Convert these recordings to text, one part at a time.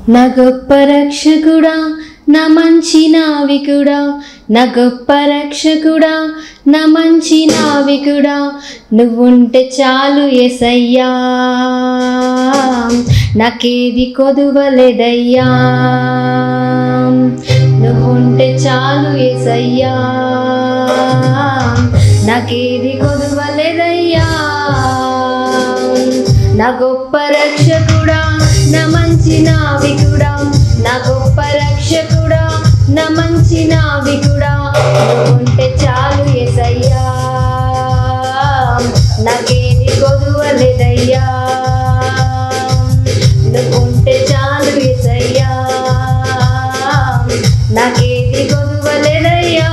నా గొప్ప రక్షకుడా నా మంచి నావికుడా నా గొప్ప రక్షకుడా నా మంచి నావికుడా నువ్వుంటే చాలు ఎసయ్యా నాకేది కొదువలేదయ్యా నువ్వుంటే చాలు ఎసయ్యా నాకేది కొదువలేదయ్యా నా గొప్ప రక్షకుడా నా మంచి నావికుడా నా గొప్ప రక్షకుడా నా మంచి నావికుడా ఉంటే చాలు ఎసయ్యా నాకేది కొదువలేదయ్యా నువ్వుంటే చాలు ఎసయ్యా నాకేది కొదువలేదయ్యా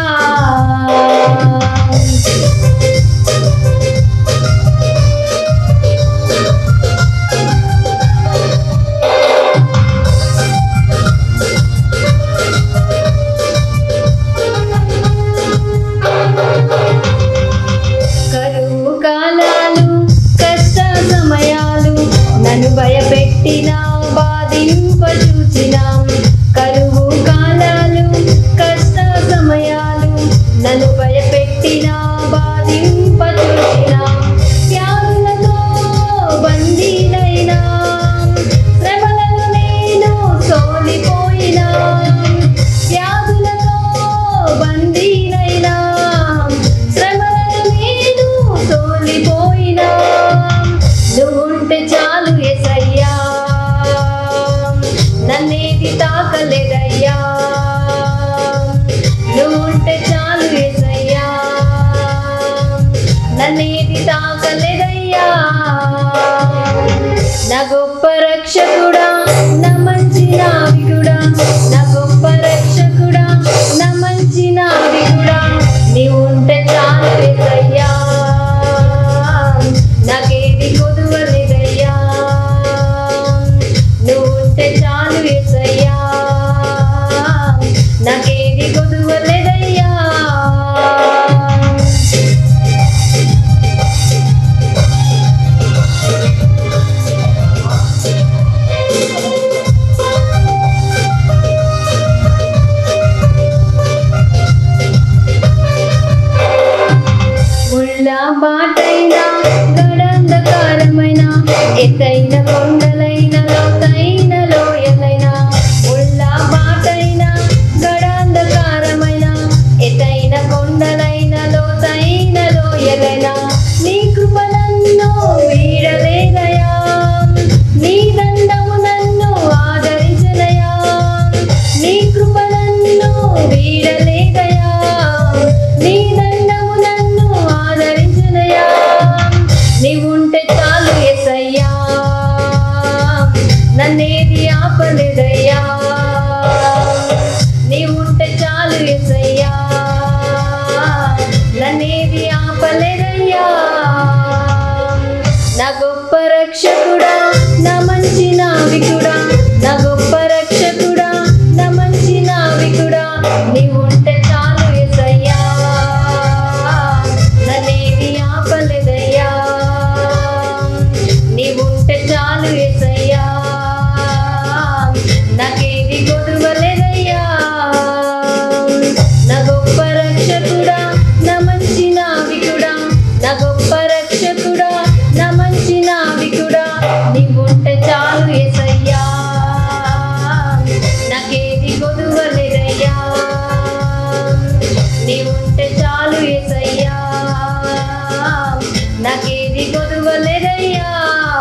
కరువు కాలాలు కష్ట సమయాలు నన్ను భయపెట్టిన బాధింప చూచిన కరువు కాలాలు కష్ట సమయాలు నన్ను భయపెట్టిన బాధింప చూసిన త్యాగులతో బందీనైనా శ్రమలను నేను సోలిపోయినా త్యాగులతో బందీనైనా శ్రమలను నేను తోలిపోయినా నువ్వుంటే చాలు ఎసయ్యా నన్నేది తాకలేదయ్యా నువ్వుంటే చాలు ఎసయ్యా నన్నేది తాకలేదయ్యా నా గొప్ప రక్షకుడా నా మంచి నావికుడా నా గొప్ప రక్షకుడా నా మంచి నావికుడా నీవు ఉంటే చాలు ఎసయ్యా నాకేది కొదువలేదయ్యా నువ్వు ఉంటే చాలు ఎసయ్యా నాకేది కొదువలేదయ్యా ముళ్ళ బాటైన గడంధకారమైన ఎత్తైన కొండలైన లోతైన లోయలైన ముళ్ళ బాటైన గడాంధకారమైన ఎత్తైన కొండలైన లోతైన లోయలైన నీ కృపనన్ను వీడలేదయా నీ దండము నన్ను ఆదరించనయా నీ కృపనన్ను వీడలేదయా నీ దండము నన్ను ఆదరించనయా నీవుంటే చాలు ఎసయ్యా నన్నేది ఆపలేదయ్యా నీవుంటే చాలు ఎసయ్యా నన్నేది ఆపలేదయ్యా నా గొప్ప రక్షకుడా నా మంచి నావికుడా నా గొప్ప రక్షకుడా నా మంచి నావికుడా నీవుంటే చాలు ఎసయ్యా నన్నేది ఆపలేదయ్యా నీవుంటే చాలు ఎసయ్యా నాకేది కొదువలేదయ్యా నా గొప్ప రక్షకుడా నా మంచి నావికుడా నా గొప్ప రక్షకుడా నా మంచి నావికుడా నీవుంటే చాలు ఎసయ్యా నాకేది కొదువలేదయ్యా నీవుంటే చాలు ఎసయ్యా నాకేది కొదువలేదయ్యా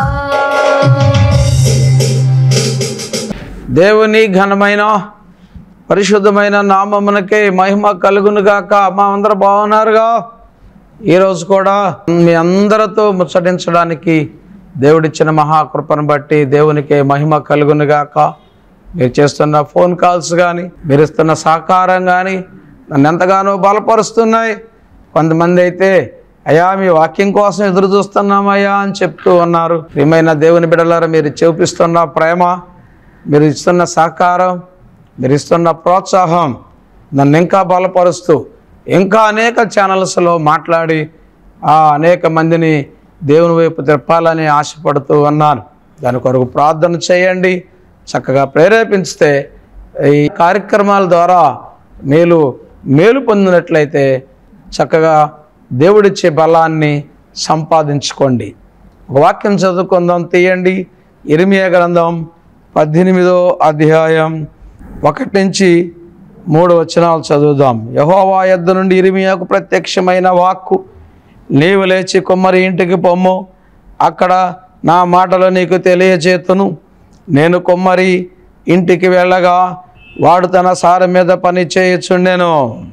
దేవుని ఘనమైన పరిశుద్ధమైన నామమునకే మహిమ కలుగును గాక మా అందరూ బాగున్నారుగా ఈరోజు కూడా మీ అందరితో ముచ్చటించడానికి దేవుడిచ్చిన మహాకృపను బట్టి దేవునికి మహిమ కలుగును గాక మీరు చేస్తున్న ఫోన్ కాల్స్ కానీ మీరు ఇస్తున్న సహకారం కానీ నన్ను ఎంతగానో బలపరుస్తున్నాయి కొంతమంది అయితే అయ్యా మీ వాక్యం కోసం ఎదురు చూస్తున్నామయ్యా అని చెప్తూ ఉన్నారు ప్రియమైన దేవుని బిడ్డలారా మీరు చూపిస్తున్న ప్రేమ మీరు ఇస్తున్న సహకారం మీరు ఇస్తున్న ప్రోత్సాహం నన్ను ఇంకా బలపరుస్తూ ఇంకా అనేక ఛానల్స్లో మాట్లాడి ఆ అనేక మందిని దేవుని వైపు తిప్పాలని ఆశపడుతూ ఉన్నాను దాని కొరకు ప్రార్థన చేయండి చక్కగా ప్రేరేపించితే ఈ కార్యక్రమాల ద్వారా మేలు మేలు పొందినట్లయితే చక్కగా దేవుడిచ్చే బలాన్ని సంపాదించుకోండి ఒక వాక్యం చదువుకుందాం తీయండి ఇరిమియా గ్రంథం పద్దెనిమిదో అధ్యాయం ఒకటి నుంచి మూడు వచనాలు చదువుదాం యహోవా యొద్ద నుండి ఇరిమియాకు ప్రత్యక్షమైన వాక్కు నీవు లేచి కుమ్మరి ఇంటికి పొమ్ము అక్కడ నా మాటలు నీకు తెలియచేతును నేను కుమ్మరి ఇంటికి వెళ్ళగా వాడు తన సార మీద పని చేయుచుండెను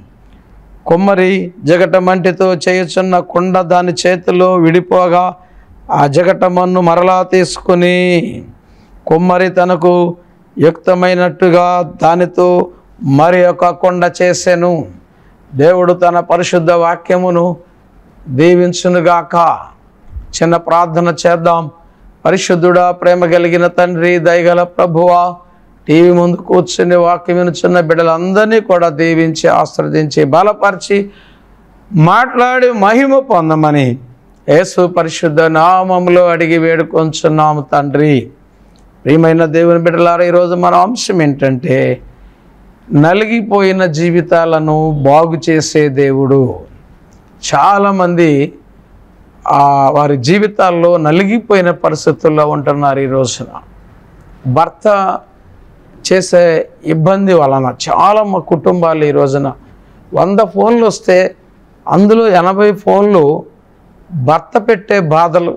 కుమ్మరి జగట మంటితో చేయుచున్న కుండ దాని చేతిలో విడిపోగా ఆ జగట మన్ను మరలా తీసుకుని కుమ్మరి తనకు యుక్తమైనట్టుగా దానితో మరి ఒక కొండ చేసెను దేవుడు తన పరిశుద్ధ వాక్యమును దీవించునుగాక చిన్న ప్రార్థన చేద్దాం పరిశుద్ధుడా ప్రేమ కలిగిన తండ్రి దయగల ప్రభువా టీవీ ముందు కూర్చుని వాక్యం వినుచున్న బిడ్డలందరినీ కూడా దీవించి ఆశ్రదించి బలపరిచి మాట్లాడి మహిమ పొందమని యేసు పరిశుద్ధ నామములో అడిగి వేడుకొంచున్నాము తండ్రి ప్రియమైన దేవుని బిడ్డలారా ఈరోజు మన అంశం ఏంటంటే నలిగిపోయిన జీవితాలను బాగు చేసే దేవుడు చాలామంది ఆ వారి జీవితాల్లో నలిగిపోయిన పరిస్థితుల్లో ఉంటున్నారు ఈ రోజున భర్త చేసే ఇబ్బంది వలన చాలా మా కుటుంబాలు ఈ రోజున వంద ఫోన్లు వస్తే అందులో ఎనభై ఫోన్లు భర్త పెట్టే బాధలు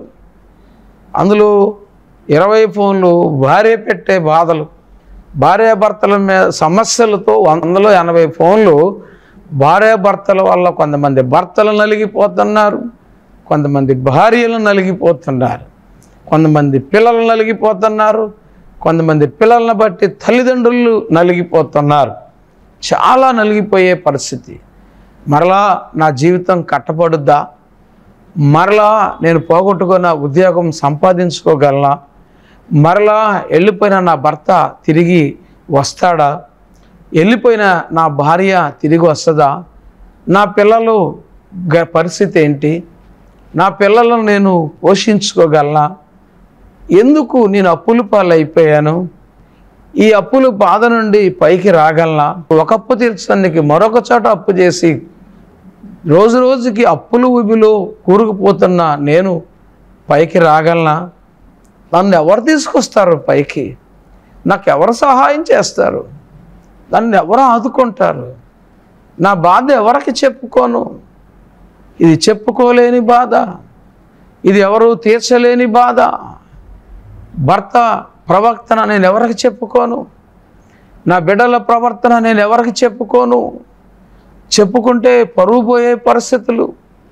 అందులో ఇరవై ఫోన్లు భార్య పెట్టే బాధలు భార్యాభర్తల మీద సమస్యలతో వందలో ఎనభై ఫోన్లు భార్యాభర్తల వల్ల కొంతమంది భర్తలు నలిగిపోతున్నారు కొంతమంది భార్యలు నలిగిపోతున్నారు కొంతమంది పిల్లలు నలిగిపోతున్నారు కొంతమంది పిల్లలను బట్టి తల్లిదండ్రులు నలిగిపోతున్నారు చాలా నలిగిపోయే పరిస్థితి మరలా నా జీవితం కట్టబడుద్దా మరలా నేను పోగొట్టుకున్న ఉద్యోగం సంపాదించుకోగలనా మరలా వెళ్ళిపోయిన నా భర్త తిరిగి వస్తాడా వెళ్ళిపోయిన నా భార్య తిరిగి వస్తుందా నా పిల్లలు గ- పరిస్థితి ఏంటి నా పిల్లలను నేను పోషించుకోగలనా ఎందుకు నేను అప్పుల పాలు అయిపోయాను ఈ అప్పుల బాధ నుండి పైకి రాగలనా ఒక అప్పు తీర్చడానికి మరొక చోట అప్పు చేసి రోజు రోజుకి అప్పుల ఊబిలో కూరుకుపోతున్న నేను పైకి రాగలనా నన్ను ఎవరు తీసుకొస్తారు పైకి నాకు ఎవరు సహాయం చేస్తారు నన్ను ఎవరు ఆదుకుంటారు నా బాధ ఎవరికి చెప్పుకోను ఇది చెప్పుకోలేని బాధ ఇది ఎవరు తీర్చలేని బాధ భర్త ప్రవర్తన నేను ఎవరికి చెప్పుకోను నా బిడ్డల ప్రవర్తన నేను ఎవరికి చెప్పుకోను చెప్పుకుంటే పరువు పోయే పరిస్థితులు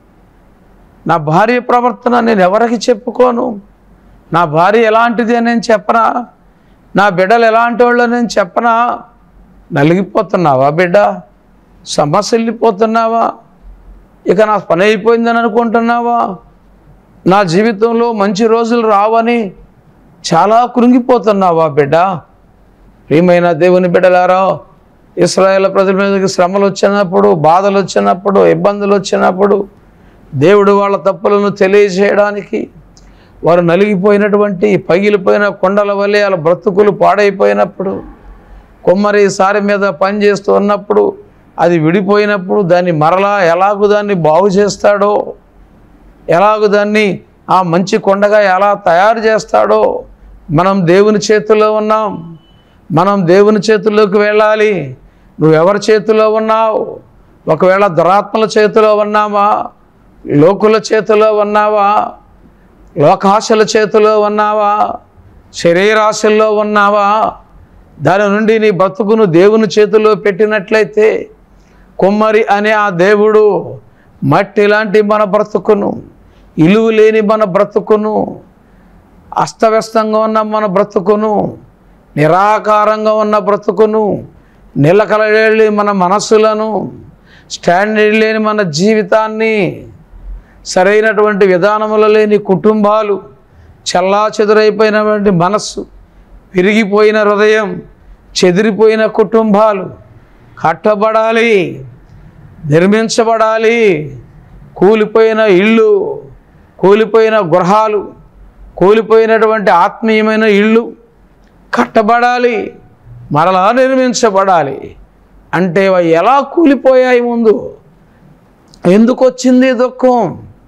నా భార్య ప్రవర్తన నేను ఎవరికి చెప్పుకోను నా భార్య ఎలాంటిది అని నేను చెప్పనా నా బిడ్డలు ఎలాంటి వాళ్ళు నేను చెప్పనా నలిగిపోతున్నావా బిడ్డ సమస్య వెళ్ళిపోతున్నావా ఇక నా పని అయిపోయిందని అనుకుంటున్నావా నా జీవితంలో మంచి రోజులు రావని చాలా కృంగిపోతున్నావా బిడ్డ ప్రియమైన దేవుని బిడ్డలారా ఇస్రాయేల్ ప్రజల మీదకి శ్రమలు వచ్చినప్పుడు బాధలు వచ్చినప్పుడు ఇబ్బందులు వచ్చినప్పుడు దేవుడు వాళ్ళ తప్పులను తెలియజేయడానికి వారు నలిగిపోయినటువంటి పగిలిపోయిన కొండల వల్లే వాళ్ళ బ్రతుకులు పాడైపోయినప్పుడు కొమ్మరి సారి మీద పని చేస్తూ ఉన్నప్పుడు అది విడిపోయినప్పుడు దాన్ని మరలా ఎలాగూ దాన్ని బాగు చేస్తాడో ఎలాగూ దాన్ని ఆ మంచి కొండగా ఎలా తయారు చేస్తాడో మనం దేవుని చేతుల్లో ఉన్నాం మనం దేవుని చేతుల్లోకి వెళ్ళాలి నువ్వు ఎవరి చేతిలో ఉన్నావు ఒకవేళ దురాత్మల చేతిలో ఉన్నావా లోకుల చేతిలో ఉన్నావా లోకాశల చేతిలో ఉన్నావా శరీరాశల్లో ఉన్నావా దాని నుండి నీ బ్రతుకును దేవుని చేతిలో పెట్టినట్లయితే కుమ్మరి అనే ఆ దేవుడు మట్టి లాంటి మన బ్రతుకును ఇలువు లేని మన బ్రతుకును అస్తవ్యస్తంగా ఉన్న మన బ్రతుకును నిరాకారంగా ఉన్న బ్రతుకును నిలకలలేని మన మనస్సులను స్టాండర్డ్ లేని మన జీవితాన్ని సరైనటువంటి విధానములు లేని కుటుంబాలు చల్లా చెదురైపోయినటువంటి మనస్సు విరిగిపోయిన హృదయం చెదిరిపోయిన కుటుంబాలు కట్టబడాలి నిర్మించబడాలి కూలిపోయిన ఇళ్ళు కూలిపోయిన గృహాలు కూలిపోయినటువంటి ఆత్మీయమైన ఇళ్ళు కట్టబడాలి మరలా నిర్మించబడాలి అంటే అవి ఎలా కూలిపోయాయి ముందు ఎందుకు వచ్చింది ఈ దుఃఖం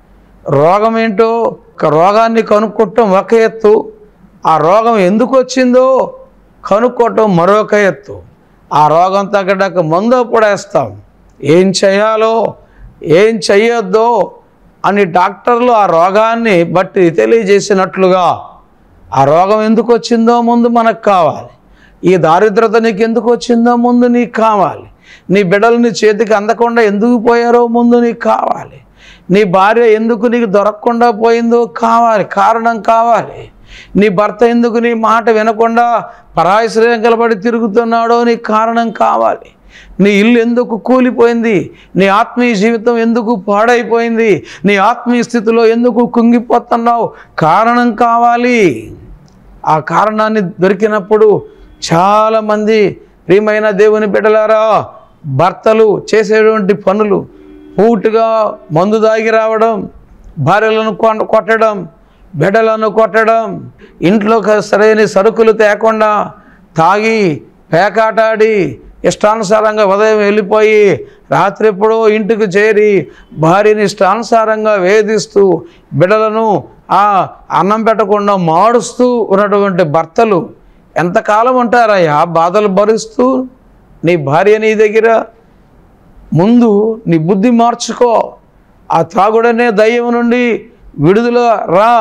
రోగం ఏంటో ఒక రోగాన్ని కనుక్కోవటం ఒక ఎత్తు ఆ రోగం ఎందుకు వచ్చిందో కనుక్కోవటం మరొక ఎత్తు ఆ రోగం తగ్గడానికి మందు పడేస్తాం ఏం చేయాలో ఏం చెయ్యొద్దో అని డాక్టర్లు ఆ రోగాన్ని బట్టి తెలియజేసినట్లుగా ఆ రోగం ఎందుకు వచ్చిందో ముందు మనకు కావాలి ఈ దారిద్రత నీకు ఎందుకు వచ్చిందో ముందు నీకు కావాలి నీ బిడ్డలు నీ చేతికి అందకుండా ఎందుకు పోయారో ముందు నీకు కావాలి నీ భార్య ఎందుకు నీకు దొరకకుండా పోయిందో కావాలి కారణం కావాలి నీ భర్త ఎందుకు నీ మాట వినకుండా పరాయి శ్రేయంకల పడి తిరుగుతున్నాడో నీకు కారణం కావాలి నీ ఇల్లు ఎందుకు కూలిపోయింది నీ ఆత్మీయ జీవితం ఎందుకు పాడైపోయింది నీ ఆత్మీయ స్థితిలో ఎందుకు కుంగిపోతున్నావు కారణం కావాలి ఆ కారణాన్ని దొరికినప్పుడు చాలామంది ప్రియమైన దేవుని బిడ్డలారా భర్తలు చేసేటువంటి పనులు పూటుగా మందు దాగి రావడం భార్యలను కొ- కొట్టడం బిడ్డలను కొట్టడం ఇంట్లో క- సరైన సరుకులు తేకుండా తాగి పేకాటాడి ఇష్టానుసారంగా ఉదయం వెళ్ళిపోయి రాత్రి ఎప్పుడో ఇంటికి చేరి భార్యని ఇష్టానుసారంగా వేధిస్తూ బిడ్డలను ఆ అన్నం పెట్టకుండా మాడుస్తూ ఉన్నటువంటి భర్తలు ఎంతకాలం ఉంటారయ్యా బాధలు భరిస్తూ నీ భార్య నీ దగ్గర ముందు నీ బుద్ధి మార్చుకో ఆ త్రాగుడనే దయ్యం నుండి విడుదల రా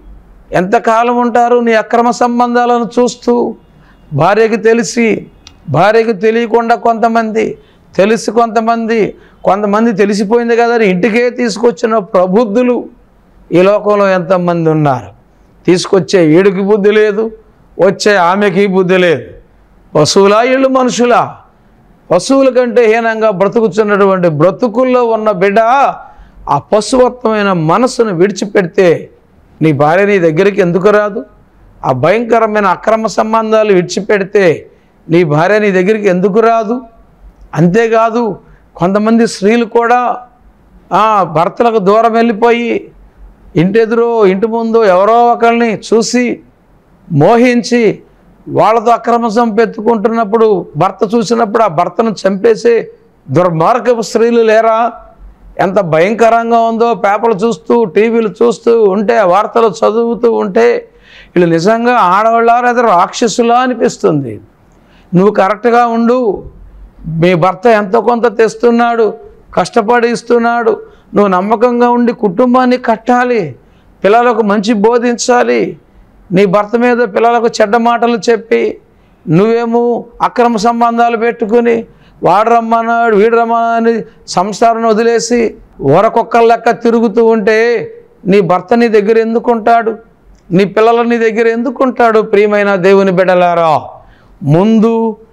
ఎంతకాలం ఉంటారు నీ అక్రమ సంబంధాలను చూస్తూ భార్యకి తెలిసి భార్యకి తెలియకుండా కొంతమంది తెలిసి కొంతమంది కొంతమంది తెలిసిపోయింది కదా అని ఇంటికే తీసుకొచ్చిన ప్రబుద్ధులు ఈ లోకంలో ఎంతమంది ఉన్నారు తీసుకొచ్చే వీడికి బుద్ధి లేదు వచ్చే ఆమెకి బుద్ధి లేదు పశువులా వీళ్ళు మనుషులా పశువుల కంటే హీనంగా బ్రతుకుతున్నటువంటి బ్రతుకుల్లో ఉన్న బిడ్డ ఆ పశువత్వమైన మనసును విడిచిపెడితే నీ భార్య నీ దగ్గరికి ఎందుకు రాదు ఆ భయంకరమైన అక్రమ సంబంధాలు విడిచిపెడితే నీ భార్య నీ దగ్గరికి ఎందుకు రాదు అంతేకాదు కొంతమంది స్త్రీలు కూడా ఆ, భర్తలకు దూరం వెళ్ళిపోయి ఇంటి ఎదురు ఇంటి ముందు ఎవరో ఒకరిని చూసి మోహించి వాళ్ళతో అక్రమ సంపెత్తుకుంటున్నప్పుడు భర్త చూసినప్పుడు ఆ భర్తను చంపేసే దుర్మార్గపు స్త్రీలు లేరా ఎంత భయంకరంగా ఉందో పేపర్లు చూస్తూ టీవీలు చూస్తూ ఉంటే వార్తలు చదువుతూ ఉంటే వీళ్ళు నిజంగా ఆడవాళ్ళ లేదా రాక్షసులా అనిపిస్తుంది నువ్వు కరెక్ట్గా ఉండు మీ భర్త ఎంతో కొంత తెస్తున్నాడు కష్టపడి ఇస్తున్నాడు నువ్వు నమ్మకంగా ఉండి కుటుంబాన్ని కట్టాలి పిల్లలకు మంచి బోధించాలి నీ భర్త మీద పిల్లలకు చెడ్డ మాటలు చెప్పి నువ్వేమో అక్రమ సంబంధాలు పెట్టుకుని వాడు రమ్మన్నాడు వీడు రమ్మని సంసారం వదిలేసి ఊరకొక్కల లెక్క తిరుగుతూ ఉంటే నీ భర్త నీ దగ్గర ఎందుకుంటాడు నీ పిల్లలు నీ దగ్గర ఎందుకుంటాడు ప్రియమైన దేవుని బిడ్డలారా ముందు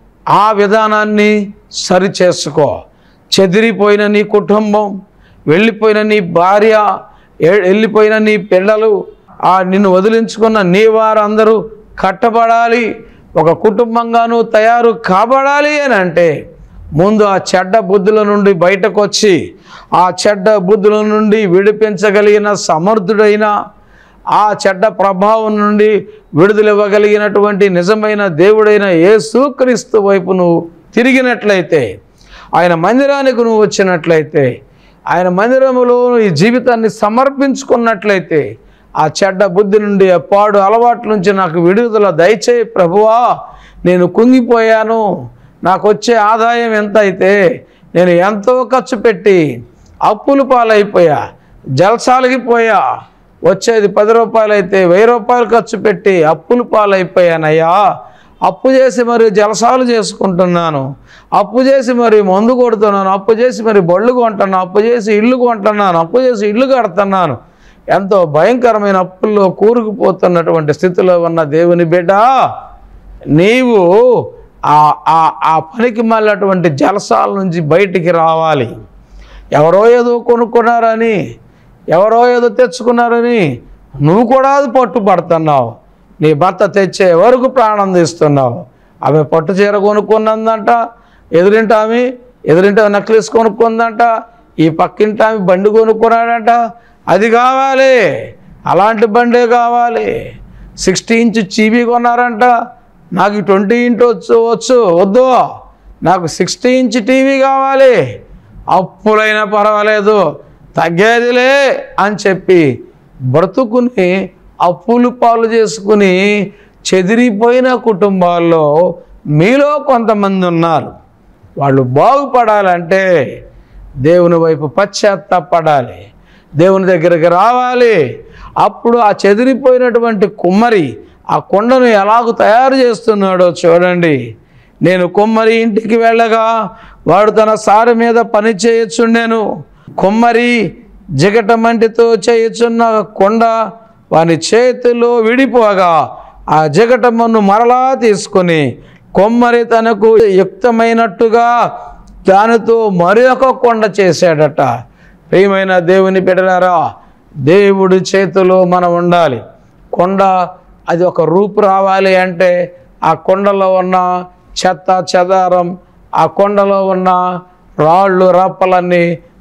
ఆ విధానాన్ని సరి చేసుకో చెదిరిపోయిన నీ కుటుంబం వెళ్ళిపోయిన నీ భార్య ఏ- వెళ్ళిపోయిన నీ పిల్లలు ఆ నిన్ను వదిలించుకున్న నీ వారందరూ కట్టబడాలి ఒక కుటుంబంగాను తయారు కాబడాలి అని అంటే ముందు ఆ చెడ్డ బుద్ధుల నుండి బయటకు వచ్చి ఆ చెడ్డ బుద్ధుల నుండి విడిపించగలిగిన సమర్థుడైన ఆ చెడ్డ ప్రభావం నుండి విడుదల ఇవ్వగలిగినటువంటి నిజమైన దేవుడైన యేసుక్రీస్తు వైపు నువ్వు తిరిగినట్లయితే ఆయన మందిరానికి నువ్వు వచ్చినట్లయితే ఆయన మందిరములో ఈ జీవితాన్ని సమర్పించుకున్నట్లయితే ఆ చెడ్డ బుద్ధి నుండి ఆ పాడు అలవాట్ల నుంచి నాకు విడుదల దయచేయి ప్రభువా నేను కుంగిపోయాను నాకు వచ్చే ఆదాయం ఎంత అయితే నేను ఎంతో ఖర్చు పెట్టి అప్పులు పాలైపోయా జలసాలకి పోయా వచ్చేది పది రూపాయలు అయితే వెయ్యి రూపాయలు ఖర్చు పెట్టి అప్పులు పాలైపోయానయ్యా అప్పు చేసి మరి జలసాలు చేసుకుంటున్నాను అప్పు చేసి మరి మందు కొడుతున్నాను అప్పు చేసి మరి బళ్ళు కొంటున్నాను అప్పు చేసి ఇల్లు కొంటున్నాను అప్పు చేసి ఇల్లు కడుతున్నాను ఎంతో భయంకరమైన అప్పుల్లో కూరుకుపోతున్నటువంటి స్థితిలో ఉన్న దేవుని బిడ్డ నీవు ఆ ఆ ఆ పనికి మళ్ళటువంటి జలసాల నుంచి బయటికి రావాలి ఎవరో ఏదో కొనుక్కున్నారని ఎవరో ఏదో తెచ్చుకున్నారని నువ్వు కూడా అది పట్టుపడుతున్నావు నీ భర్త తెచ్చే వరకు ప్రాణం తీస్తున్నావు ఆమె పట్టు చీర కొనుక్కున్నదంట ఎదురింటి ఆమె ఎదురింటి ఆమె నెక్లెస్ కొనుక్కుందంట ఈ పక్కింటి ఆమె బండి కొనుక్కున్నాడంట అది కావాలి అలాంటి బండే కావాలి సిక్స్టీ ఇంచ్ చీబీ కొన్నారంట నాకు ట్వంటీ ఇంటూ వచ్చు వచ్చు వద్దు నాకు సిక్స్టీ ఇంచ్ టీవీ కావాలి అప్పులైనా పర్వాలేదు తగ్గేదిలే అని చెప్పి బ్రతుకుని అప్పులు పాలు చేసుకుని చెదిరిపోయిన కుటుంబాల్లో మీలో కొంతమంది ఉన్నారు వాళ్ళు బాగుపడాలంటే దేవుని వైపు పశ్చాత్తాపడాలి దేవుని దగ్గరికి రావాలి అప్పుడు ఆ చెదిరిపోయినటువంటి కుమ్మరి ఆ కొండను ఎలాగ తయారు చేస్తున్నాడో చూడండి నేను కుమ్మరి ఇంటికి వెళ్ళగా వాడు తన సారి మీద పని చేయొచ్చుండెను కుమ్మరి జిగటమంటితో చేయుచున్న కొండ వాని చేతిలో విడిపోగా ఆ జిగటమును మరలా తీసుకొని కొమ్మరి తనకు యుక్తమైనట్టుగా దానితో మరి ఒక కొండ చేశాడట ప్రియమైన దేవుని బిడ్డలారా దేవుడి చేతిలో మనం ఉండాలి కొండ అది ఒక రూపు రావాలి అంటే ఆ కొండలో ఉన్న చెత్త చెదారం ఆ కొండలో ఉన్న రాళ్ళు రప్పలన్నీ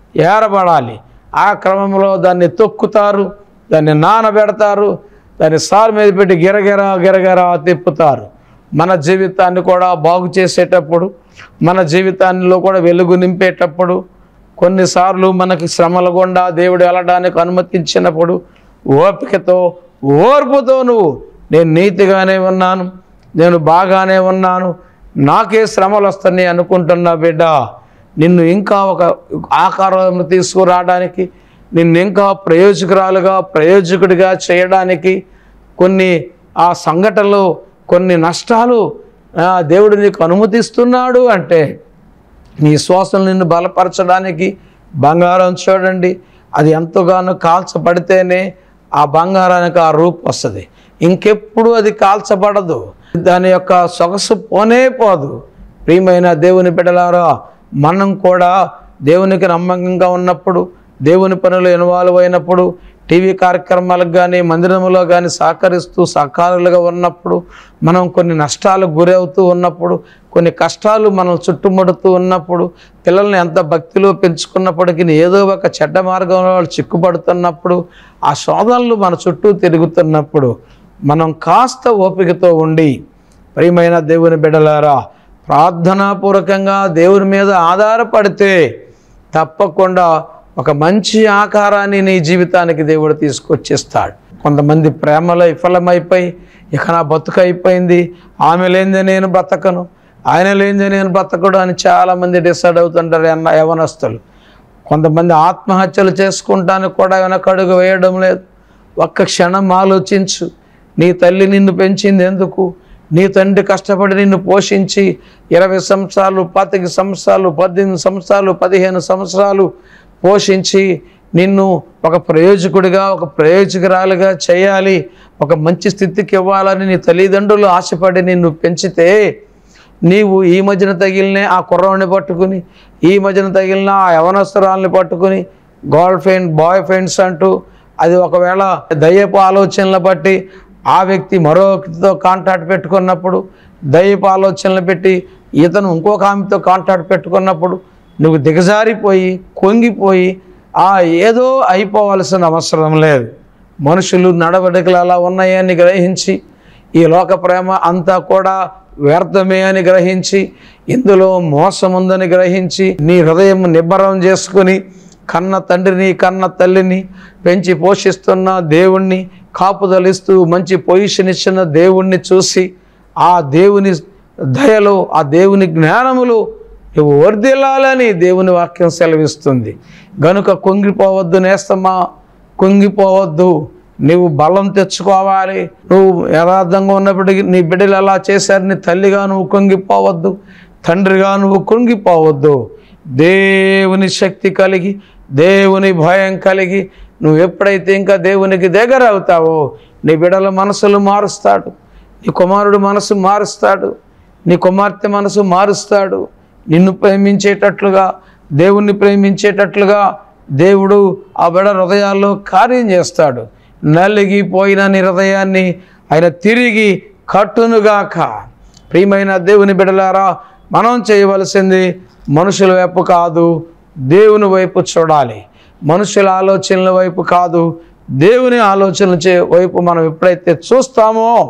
ఏరబడాలి ఆ క్రమంలో దాన్ని తొక్కుతారు దాన్ని నానబెడతారు దాన్ని సార్ మీద పెట్టి గిరగిర గిరగిర తిప్పుతారు మన జీవితాన్ని కూడా బాగు చేసేటప్పుడు మన జీవితాల్లో కూడా వెలుగు నింపేటప్పుడు కొన్నిసార్లు మనకి శ్రమల గుండా దేవుడు వెళ్ళడానికి అనుమతించినప్పుడు ఓపికతో ఓర్పుతో నువ్వు నేను నీతిగానే ఉన్నాను నేను బాగానే ఉన్నాను నాకే శ్రమలు వస్తున్నాయి అనుకుంటున్నా బిడ్డ నిన్ను ఇంకా ఒక ఆకారం తీసుకురావడానికి నిన్ను ఇంకా ప్రయోజకురాలుగా ప్రయోజకుడిగా చేయడానికి కొన్ని ఆ సంఘటనలు కొన్ని నష్టాలు ఆ, దేవుడు నీకు అనుమతిస్తున్నాడు అంటే నీ శ్వాసను నిన్ను బలపరచడానికి బంగారం చూడండి అది ఎంతగానో కాల్చబడితేనే ఆ బంగారానికి ఆ రూపు వస్తుంది ఇంకెప్పుడు అది కాల్చబడదు దాని యొక్క సొగసు పోనే పోదు ప్రియమైన దేవుని బిడ్డలారా మనం కూడా దేవునికి నమ్మకంగా ఉన్నప్పుడు దేవుని పనులు ఇన్వాల్వ్ అయినప్పుడు టీవీ కార్యక్రమాలకు కానీ మందిరంలో కానీ సహకరిస్తూ సహకారులుగా ఉన్నప్పుడు మనం కొన్ని నష్టాలకు గురవుతూ ఉన్నప్పుడు కొన్ని కష్టాలు మనం చుట్టుముడుతూ ఉన్నప్పుడు పిల్లల్ని ఎంత భక్తిలో పెంచుకున్నప్పటికీ ఏదో ఒక చెడ్డ మార్గంలో వాళ్ళు చిక్కుపడుతున్నప్పుడు ఆ శోధనలు మన చుట్టూ తిరుగుతున్నప్పుడు మనం కాస్త ఓపికతో ఉండి ప్రియమైన దేవుని బిడ్డలారా ప్రార్థనాపూర్వకంగా దేవుని మీద ఆధారపడితే తప్పకుండా ఒక మంచి ఆకారాన్ని నీ జీవితానికి దేవుడు తీసుకొచ్చిస్తాడు కొంతమంది ప్రేమలో విఫలమైపోయి ఇక నా బతుకు అయిపోయింది ఆమె లేనిదే నేను బ్రతకను ఆయన లేనిదే నేను బ్రతకడు అని చాలామంది డిసైడ్ అవుతుంటారు అన్న యవనస్తులు కొంతమంది ఆత్మహత్యలు చేసుకుంటానికి కూడా వెనకడుగు వేయడం లేదు ఒక్క క్షణం ఆలోచించు నీ తల్లి నిన్ను పెంచింది ఎందుకు నీ తండ్రి కష్టపడి నిన్ను పోషించి ఇరవై సంవత్సరాలు పాతిక సంవత్సరాలు పద్దెనిమిది సంవత్సరాలు పదిహేను సంవత్సరాలు పోషించి నిన్ను ఒక ప్రయోజకుడిగా ఒక ప్రయోజకురాలుగా చేయాలి ఒక మంచి స్థితికి ఇవ్వాలని నీ తల్లిదండ్రులు ఆశపడి నిన్ను పెంచితే నీవు ఈ మధ్యన తగిలిన ఆ కుర్రవాడిని పట్టుకుని ఈ మధ్యన తగిలిన ఆ యవనస్తురాలని పట్టుకుని గర్ల్ ఫ్రెండ్ బాయ్ ఫ్రెండ్స్ అంటూ అది ఒకవేళ దయ్యపు ఆలోచనలు బట్టి ఆ వ్యక్తి మరో వ్యక్తితో కాంటాక్ట్ పెట్టుకున్నప్పుడు దయ్యపు ఆలోచనలు పెట్టి ఇతను ఇంకొక ఆమెతో కాంటాక్ట్ పెట్టుకున్నప్పుడు నువ్వు దిగజారిపోయి కొంగిపోయి ఆ ఏదో అయిపోవలసిన అవసరం లేదు మనుషులు నడవడికలు అలా ఉన్నాయని గ్రహించి ఈ లోక ప్రేమ అంతా కూడా వ్యర్థమే అని గ్రహించి ఇందులో మోసం ఉందని గ్రహించి నీ హృదయం నిబ్బరం చేసుకుని కన్న తండ్రిని కన్న తల్లిని పెంచి పోషిస్తున్న దేవుణ్ణి కాపుదలిస్తూ మంచి పొజిషన్ ఇచ్చిన దేవుణ్ణి చూసి ఆ దేవుని దయలో ఆ దేవుని జ్ఞానములో నువ్వు వర్ధిల్లాలని దేవుని వాక్యం సెలవిస్తుంది గనుక కుంగిపోవద్దు నేస్తమా కుంగిపోవద్దు నీవు బలం తెచ్చుకోవాలి నువ్వు యథార్థంగా ఉన్నప్పటికీ నీ బిడ్డలు ఎలా చేశారు నీ తల్లిగా నువ్వు కుంగిపోవద్దు తండ్రిగా నువ్వు కుంగిపోవద్దు దేవుని శక్తి కలిగి దేవుని భయం కలిగి నువ్వు ఎప్పుడైతే ఇంకా దేవునికి దగ్గర అవుతావో నీ బిడ్డల మనసులు మారుస్తాడు నీ కుమారుడు మనసు మారుస్తాడు నీ కుమార్తె మనసు మారుస్తాడు నిన్ను ప్రేమించేటట్లుగా దేవుణ్ణి ప్రేమించేటట్లుగా దేవుడు ఆ బిడ హృదయాల్లో కార్యం చేస్తాడు నలిగిపోయిన నీ హృదయాన్ని ఆయన తిరిగి కట్టునుగాక ప్రియమైన దేవుని బిడలారా మనం చేయవలసింది మనుషుల వైపు కాదు దేవుని వైపు చూడాలి మనుషుల ఆలోచనల వైపు కాదు దేవుని ఆలోచనల చే వైపు మనం ఎప్పుడైతే చూస్తామో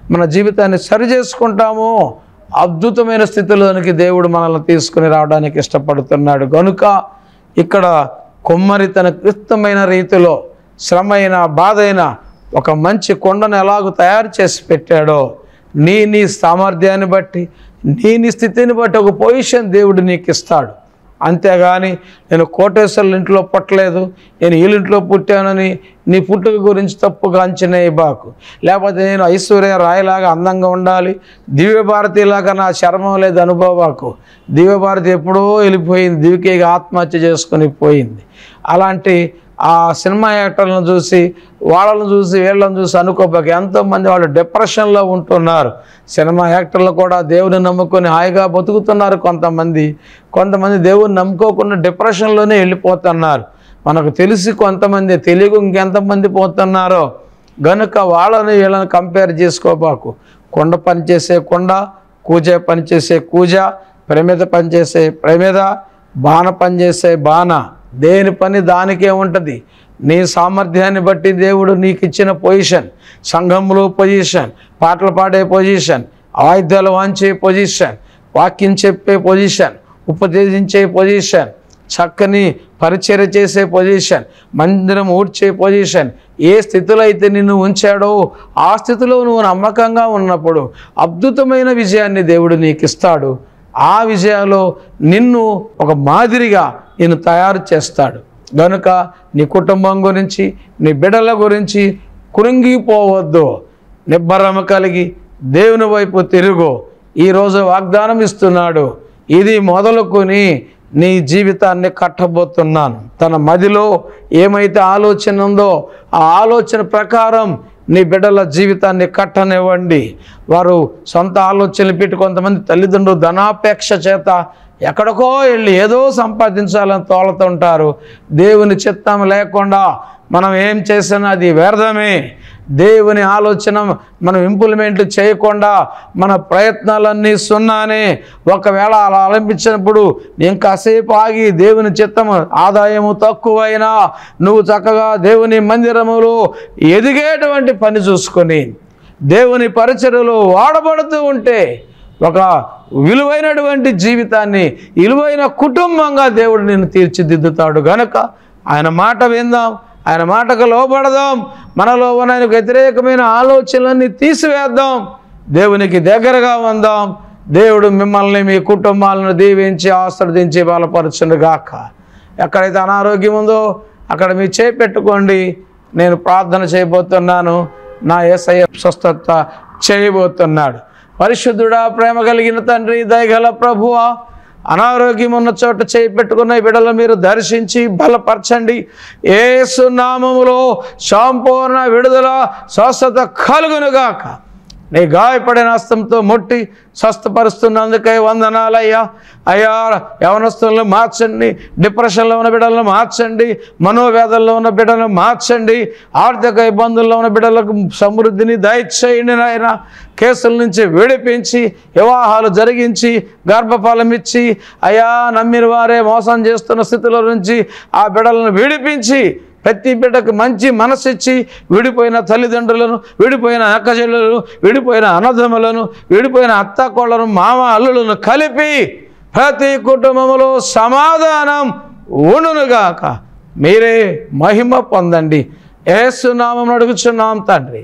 మన జీవితాన్ని సరి చేసుకుంటామో అద్భుతమైన స్థితిలోనికి దేవుడు మనల్ని తీసుకుని రావడానికి ఇష్టపడుతున్నాడు కనుక ఇక్కడ కొమ్మరి తన క్లిష్టమైన రీతిలో శ్రమైన బాధైన ఒక మంచి కొండను ఎలాగో తయారు చేసి పెట్టాడో నీ నీ సామర్థ్యాన్ని బట్టి నీ నీ స్థితిని బట్టి ఒక పొజిషన్ దేవుడు నీకు ఇస్తాడు అంతేగాని నేను కోటేశ్వర్ల ఇంట్లో పుట్టలేదు నేను వీళ్ళింట్లో పుట్టానని నీ పుట్టుక గురించి తప్పుగా అంచనా బాకు లేకపోతే నేను ఐశ్వర్య రాయలాగా అందంగా ఉండాలి దివ్యభారతిలాగా నా చర్మం లేదు అనుభవాకు దివ్యభారతి ఎప్పుడో వెళ్ళిపోయింది దివికేగా ఆత్మహత్య చేసుకొని పోయింది అలాంటి ఆ సినిమా యాక్టర్లను చూసి వాళ్ళని చూసి వీళ్ళని చూసి అనుకోబాక ఎంతోమంది వాళ్ళు డిప్రెషన్లో ఉంటున్నారు సినిమా యాక్టర్లు కూడా దేవుని నమ్ముకొని హాయిగా బతుకుతున్నారు కొంతమంది కొంతమంది దేవుని నమ్ముకోకుండా డిప్రెషన్లోనే వెళ్ళిపోతున్నారు మనకు తెలిసి కొంతమంది తెలియకు ఇంకెంతమంది పోతున్నారో గనుక వాళ్ళని వీళ్ళని కంపేర్ చేసుకోబాకు కొండ పని చేసే కొండ కూజే పని చేసే కూజ ప్రమిద పని చేసే ప్రమిద బాణ పని చేసే బాణ దేని పని దానికే ఉంటుంది నీ సామర్థ్యాన్ని బట్టి దేవుడు నీకు ఇచ్చిన పొజిషన్ సంఘంలో పొజిషన్ పాటలు పాడే పొజిషన్ ఆయుధాలు వాంచే పొజిషన్ వాక్యం చెప్పే పొజిషన్ ఉపదేశించే పొజిషన్ చక్కని పరిచర్య చేసే పొజిషన్ మందిరం ఊడ్చే పొజిషన్ ఏ స్థితిలో అయితే నిన్ను ఉంచాడో ఆ స్థితిలో నువ్వు నమ్మకంగా ఉన్నప్పుడు అద్భుతమైన విజయాన్ని దేవుడు నీకు ఇస్తాడు ఆ విజయాలో నిన్ను ఒక మాదిరిగా నిన్ను తయారు చేస్తాడు గనుక నీ కుటుంబం గురించి నీ బిడ్డల గురించి కృంగిపోవద్దు నిబ్బరమ కలిగి దేవుని వైపు తిరుగు ఈరోజు వాగ్దానం ఇస్తున్నాడు ఇది మొదలుకొని నీ జీవితాన్ని కట్టబోతున్నాను తన మదిలో ఏమైతే ఆలోచన ఉందో ఆ ఆలోచన ప్రకారం నీ బిడ్డల జీవితాన్ని కట్టనివ్వండి వారు సొంత ఆలోచనలు పెట్టి కొంతమంది తల్లిదండ్రులు ధనాపేక్ష చేత ఎక్కడికో వెళ్ళి ఏదో సంపాదించాలని తోలుతుంటారు దేవుని చిత్తం లేకుండా మనం ఏం చేసినా అది వ్యర్థమే దేవుని ఆలోచన మనం ఇంప్లిమెంట్ చేయకుండా మన ప్రయత్నాలన్నీ సున్నానే ఒకవేళ అలా ఆలంపించినప్పుడు నేను కాసేపు ఆగి దేవుని చిత్తము ఆదాయము తక్కువైనా నువ్వు చక్కగా దేవుని మందిరములో ఎదిగేటువంటి పని చూసుకొని దేవుని పరిచర్యలో వాడబడుతూ ఉంటే ఒక విలువైనటువంటి జీవితాన్ని విలువైన కుటుంబంగా దేవుడు నిన్ను తీర్చిదిద్దుతాడు గనక ఆయన మాట విందాం ఆయన మాటకు లోబడదాం మనలో ఉన్న ఆయనకు వ్యతిరేకమైన ఆలోచనలన్నీ తీసివేద్దాం దేవునికి దగ్గరగా ఉందాం దేవుడు మిమ్మల్ని మీ కుటుంబాలను దీవించి ఆశ్రదించి బలపరచును గాక ఎక్కడైతే అనారోగ్యం ఉందో అక్కడ మీ చేపెట్టుకోండి నేను ప్రార్థన చేయబోతున్నాను నా ఏసయ్య స్వస్థత చేయబోతున్నాడు పరిశుద్ధుడా ప్రేమ కలిగిన తండ్రి దయగల ప్రభువా అనారోగ్యం ఉన్న చోట చేయి పెట్టుకున్న ఈ బిడ్డలు మీరు దర్శించి బలపరచండి ఏసు నామములో సంపూర్ణ విడుదల స్వస్థత కలుగునుగాక నీ గాయపడిన హస్తంతో ముట్టి స్వస్థపరుస్తున్నందుకై వందనాలయ్యా అయ్యా యవనస్తులను మార్చండి డిప్రెషన్లో ఉన్న బిడ్డలను మార్చండి మనోవేదనలో ఉన్న బిడ్డలను మార్చండి ఆర్థిక ఇబ్బందుల్లో ఉన్న బిడ్డలకు సమృద్ధిని దయచేయండి నాయన కేసుల నుంచి విడిపించి వివాహాలు జరిగించి గర్భఫలం ఇచ్చి అయ్యా నమ్మిన వారే మోసం చేస్తున్న స్థితిలో నుంచి ఆ బిడ్డలను విడిపించి ప్రతి బిడ్డకు మంచి మనసిచ్చి విడిపోయిన తల్లిదండ్రులను విడిపోయిన అక్కచెల్లెలను విడిపోయిన అన్నదమ్ములను విడిపోయిన అత్తకోళ్ళను మామ అల్లులను కలిపి ప్రతి కుటుంబంలో సమాధానం ఉండునుగాక మీరే మహిమ పొందండి ఏసునామం అడుగుచున్నాం తండ్రి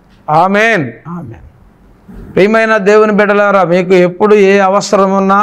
ఆమెన్ ఆమెన్ ప్రియమైన దేవుని బిడ్డలారా మీకు ఎప్పుడు ఏ అవసరం ఉన్నా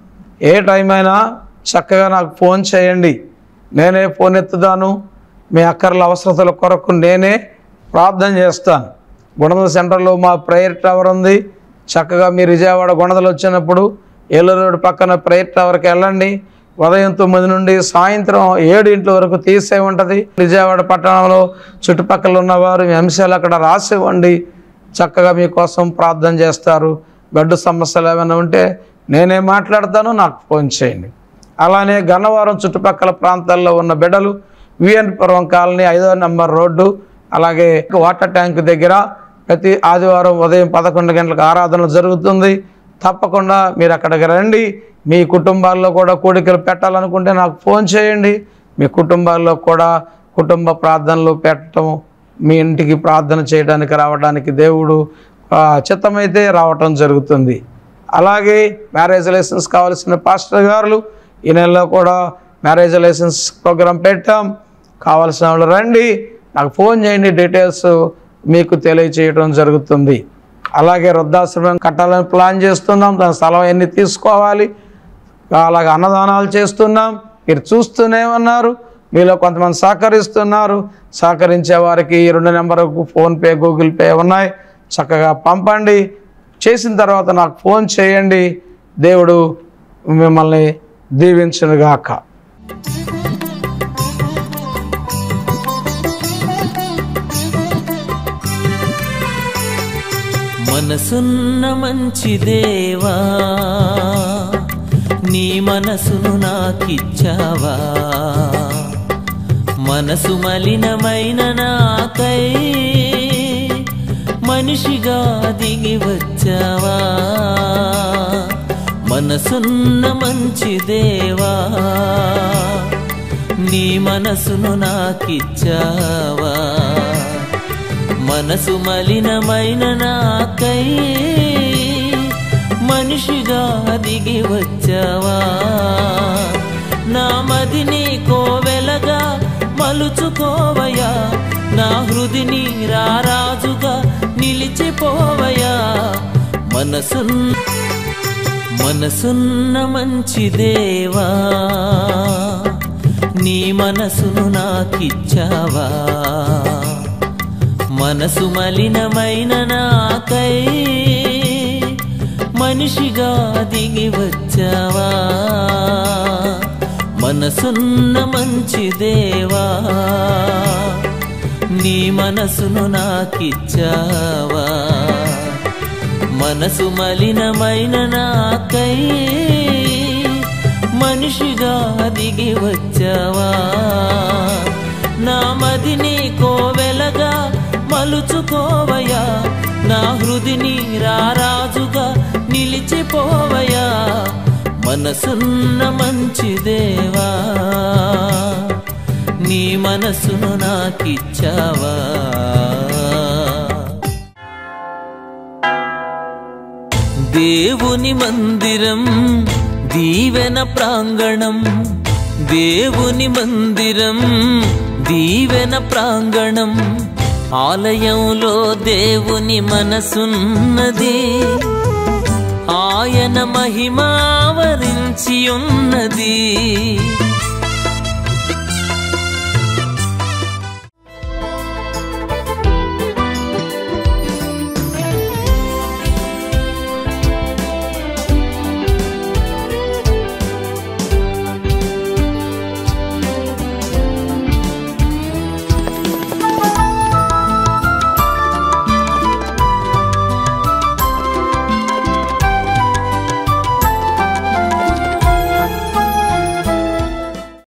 ఏ టైం అయినా చక్కగా నాకు ఫోన్ చేయండి నేనే ఫోన్ ఎత్తుతాను మీ అక్కర్ల అవసరతల కొరకు నేనే ప్రార్థన చేస్తాను గుణదల సెంటర్లో మా ప్రేయర్ టవర్ ఉంది చక్కగా మీరు విజయవాడ గుణదలు వచ్చినప్పుడు ఏలూరు రోడ్డు పక్కన ప్రేయర్ టవర్కి వెళ్ళండి ఉదయం తొమ్మిది నుండి సాయంత్రం ఏడింటి వరకు తీసే ఉంటుంది విజయవాడ పట్టణంలో చుట్టుపక్కల ఉన్నవారు మీ అంశాలు అక్కడ రాసివ్వండి చక్కగా మీకోసం ప్రార్థన చేస్తారు గడ్డు సమస్యలు ఏమైనా ఉంటే నేనే మాట్లాడతాను నాకు ఫోన్ చేయండి అలానే గన్నవరం చుట్టుపక్కల ప్రాంతాల్లో ఉన్న బిడ్డలు విఎన్పురం కాలనీ ఐదో నంబర్ రోడ్డు అలాగే వాటర్ ట్యాంక్ దగ్గర ప్రతి ఆదివారం ఉదయం పదకొండు గంటలకు ఆరాధన జరుగుతుంది తప్పకుండా మీరు అక్కడికి రండి మీ కుటుంబాల్లో కూడా కోడికలు పెట్టాలనుకుంటే నాకు ఫోన్ చేయండి మీ కుటుంబాల్లో కూడా కుటుంబ ప్రార్థనలు పెట్టడం మీ ఇంటికి ప్రార్థన చేయడానికి రావడానికి దేవుడు ఆ, చిత్తమైతే రావటం జరుగుతుంది అలాగే మ్యారేజ్ లైసెన్స్ కావాల్సిన పాస్టర్ గారులు ఈ నెలలో కూడా మ్యారేజ్ లైసెన్స్ ప్రోగ్రాం పెట్టాం కావాల్సిన వాళ్ళు రండి నాకు ఫోన్ చేయండి డీటెయిల్స్ మీకు తెలియచేయడం జరుగుతుంది అలాగే వృద్ధాశ్రమం కట్టాలని ప్లాన్ చేస్తున్నాం దాని స్థలం ఎన్ని తీసుకోవాలి అలాగే అన్నదానాలు చేస్తున్నాం మీరు చూస్తూనే ఉన్నారు మీలో కొంతమంది సహకరిస్తున్నారు సహకరించే వారికి ఈ రెండు నెంబర్కు ఫోన్పే గూగుల్ పే ఉన్నాయి చక్కగా పంపండి చేసిన తర్వాత నాకు ఫోన్ చేయండి దేవుడు మిమ్మల్ని దీవించునుగాక మనసున్న మంచి దేవా నీ మనసును నాకిచ్చావా మనసు మలినమైన నాకై మనిషిగా దిగి వచ్చావా మనసున్న మంచి దేవా నీ మనసును నాకిచ్చావా మనసు మలినమైన నాకై మనిషిగా దిగి వచ్చావా నా మదిని కోవెలగా మలుచుకోవయా నా హృదిని రారాజుగా నిలిచిపోవయా మనసున్ మనసున్న మంచి దేవా నీ మనసును నాకిచ్చావా మనసు మలినమైన నాకై మనిషిగా దిగి వచ్చావా మనసున్న మంచి దేవా నీ మనసును నాకిచ్చావా మనసు మలినమైన నాకై మనిషిగా దిగి వచ్చావా నా మదిని కోవెలగా మలుచుకోవయా నా హృదిని రారాజుగా నిలిచిపోవయా మనసున్న మంచి దేవా నీ మనసును నాకిచ్చావా దేవుని మందిరం దీవెన ప్రాంగణం దేవుని మందిరం దీవెన ప్రాంగణం ఆలయంలో దేవుని మనసున్నది ఆయన మహిమావరించి ఉన్నది